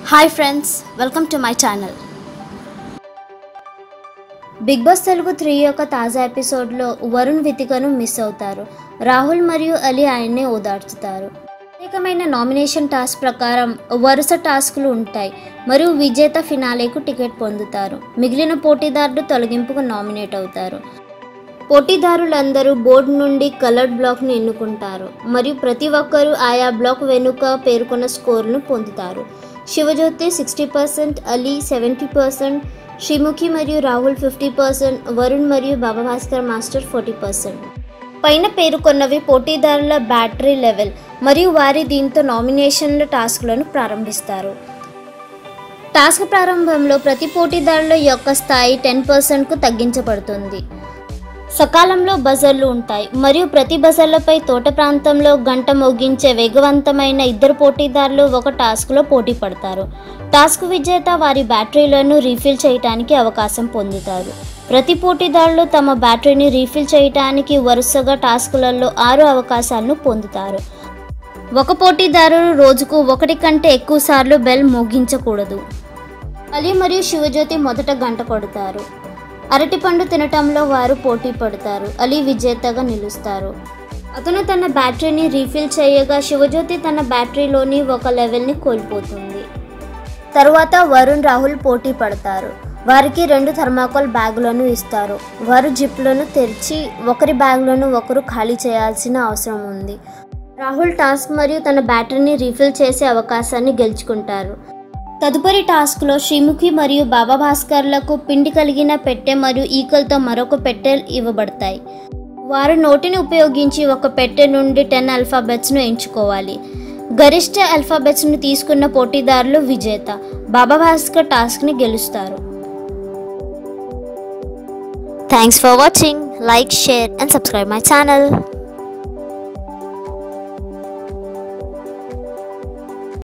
hi friends welcome to my channel big boss Telugu three యొక్క తాజా ఎపిసోడ్లో వరుణ్ వితికను మిస్ అవుతారు రాహుల్ మరియు అలీ ఆయన్నే ఓదార్చుతారు ప్రత్యేకమైన నామినేషన్ టాస్క్ ప్రకారం వరుస టాస్కులు ఉంటాయి మరియు విజేత ఫినాలేకు టికెట్ పొందుతారు మిగిలిన పోటీదారులు తొలగింపుకు నామినేట్ అవుతారు పోటీదారులందరూ బోర్డు నుండి కలర్డ్ బ్లాక్ను ఎన్నుకుంటారు మరియు ప్రతి ఒక్కరూ ఆయా బ్లాక్ వెనుక పేర్కొన్న స్కోర్ను పొందుతారు Sivajyothi sixty percent Ali seventy percent Sreemukhi మరియు రాహుల్ ఫిఫ్టీ పర్సెంట్ వరుణ్ మరియు Baba Bhaskar master forty percent పైన పేర్కొన్నవి పోటీదారుల బ్యాటరీ లెవెల్ మరియు వారి దీంతో నామినేషన్ల టాస్క్లను ప్రారంభిస్తారు టాస్క్ ప్రారంభంలో ప్రతి పోటీదారుల యొక్క స్థాయి టెన్ పర్సెంట్కు తగ్గించబడుతుంది సకాలంలో బజర్లు ఉంటాయి మరియు ప్రతి బజర్లపై తోట ప్రాంతంలో గంట మోగించే వేగవంతమైన ఇద్దరు పోటీదారులు ఒక టాస్క్లో పోటీ పడతారు టాస్క్ విజేత వారి బ్యాటరీలను రీఫిల్ చేయడానికి అవకాశం పొందుతారు ప్రతి పోటీదారులు తమ బ్యాటరీని రీఫిల్ చేయడానికి వరుసగా టాస్కులలో ఆరు అవకాశాలను పొందుతారు ఒక పోటీదారుడు రోజుకు ఒకటి కంటే ఎక్కువ సార్లు బెల్ మోగించకూడదు అలీ మరియు శివజ్యోతి మొదట గంట కొడతారు అరటిపండు తినటంలో వారు పోటీ పడతారు అలీ విజేతగా నిలుస్తారు అతను తన బ్యాటరీని రీఫిల్ చేయగా శివజ్యోతి తన బ్యాటరీలోని ఒక లెవెల్ని కోల్పోతుంది తరువాత వరుణ్ రాహుల్ పోటీ పడతారు వారికి రెండు థర్మాకోల్ బ్యాగులను ఇస్తారు వారు జిప్లను తెరిచి ఒకరి బ్యాగులను ఒకరు ఖాళీ చేయాల్సిన అవసరం ఉంది రాహుల్ టాస్క్ మరియు తన బ్యాటరీని రీఫిల్ చేసే అవకాశాన్ని గెలుచుకుంటారు తదుపరి టాస్క్లో శ్రీముఖి మరియు బాబా భాస్కర్లకు పిండి కలిగిన పెట్టె మరియు ఈకలతో మరొక పెట్టె ఇవ్వబడతాయి వారు నోటిని ఉపయోగించి ఒక పెట్టె నుండి టెన్ అల్ఫాబెట్స్ను ఎంచుకోవాలి గరిష్ట అల్ఫాబెట్స్ను తీసుకున్న పోటీదారులు విజేత బాబా భాస్కర్ టాస్క్ని గెలుస్తారు thanks for watching like share and subscribe my channel